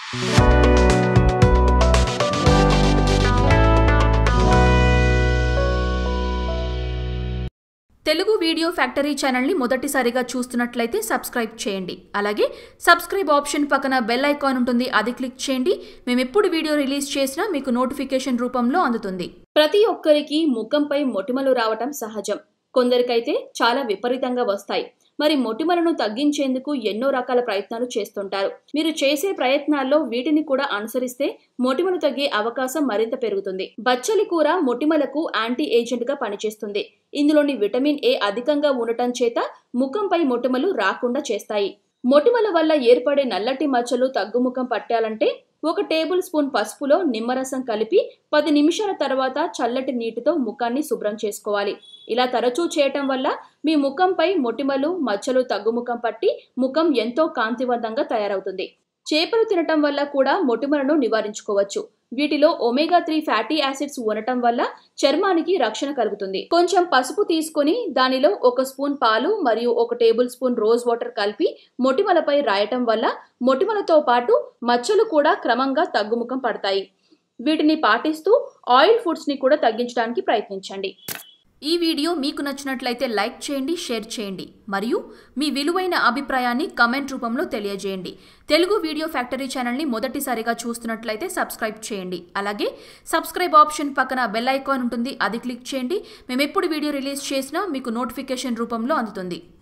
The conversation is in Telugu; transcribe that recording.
తెలుగు వీడియో ఫ్యాక్టరీ ఛానల్ని మొదటిసారిగా చూస్తున్నట్లయితే సబ్స్క్రైబ్ చేయండి అలాగే సబ్స్క్రైబ్ ఆప్షన్ పక్కన బెల్ ఐకాన్ ఉంటుంది అది క్లిక్ చేయండి మేము ఎప్పుడు వీడియో రిలీజ్ చేసినా మీకు నోటిఫికేషన్ రూపంలో అందుతుంది ప్రతి ఒక్కరికి ముఖంపై మొటిమలు రావటం సహజం కొందరికైతే చాలా విపరీతంగా వస్తాయి మరి మొటిమలను తగ్గించేందుకు ఎన్నో రకాల ప్రయత్నాలు చేస్తుంటారు మీరు చేసే ప్రయత్నాల్లో వీటిని కూడా అనుసరిస్తే మొటిమలు తగ్గే అవకాశం మరింత పెరుగుతుంది బచ్చలి కూర మొటిమలకు యాంటీ ఏజెంట్ గా పనిచేస్తుంది ఇందులోని విటమిన్ ఏ అధికంగా ఉండటం చేత ముఖంపై మొటిమలు రాకుండా చేస్తాయి మొటిమల వల్ల ఏర్పడే నల్లటి మచ్చలు తగ్గుముఖం పట్టాలంటే ఒక టేబుల్ స్పూన్ పసుపులో నిమ్మరసం కలిపి పది నిమిషాల తర్వాత చల్లటి నీటితో ముఖాన్ని శుభ్రం చేసుకోవాలి ఇలా తరచూ చేయటం వల్ల మీ ముఖంపై మొటిమలు మచ్చలు తగ్గుముఖం పట్టి ముఖం ఎంతో కాంతివంతంగా తయారవుతుంది చేపలు తినటం వల్ల కూడా మొటిమలను నివారించుకోవచ్చు వీటిలో ఒమేగా త్రీ ఫ్యాటీ యాసిడ్స్ ఉండటం వల్ల చర్మానికి రక్షణ కలుగుతుంది కొంచెం పసుపు తీసుకొని దానిలో ఒక స్పూన్ పాలు మరియు ఒక టేబుల్ స్పూన్ రోజ్ వాటర్ కలిపి మొటిమలపై రాయటం వల్ల మొటిమలతో పాటు మచ్చలు కూడా క్రమంగా తగ్గుముఖం పడతాయి వీటిని పాటిస్తూ ఆయిల్ ఫుడ్స్ని కూడా తగ్గించడానికి ప్రయత్నించండి ఈ వీడియో మీకు నచ్చినట్లయితే లైక్ చేయండి షేర్ చేయండి మరియు మీ విలువైన అభిప్రాయాన్ని కమెంట్ రూపంలో తెలియజేయండి తెలుగు వీడియో ఫ్యాక్టరీ ఛానల్ని మొదటిసారిగా చూస్తున్నట్లయితే సబ్స్క్రైబ్ చేయండి అలాగే సబ్స్క్రైబ్ ఆప్షన్ పక్కన బెల్ ఐకాన్ ఉంటుంది అది క్లిక్ చేయండి మేము ఎప్పుడు వీడియో రిలీజ్ చేసినా మీకు నోటిఫికేషన్ రూపంలో అందుతుంది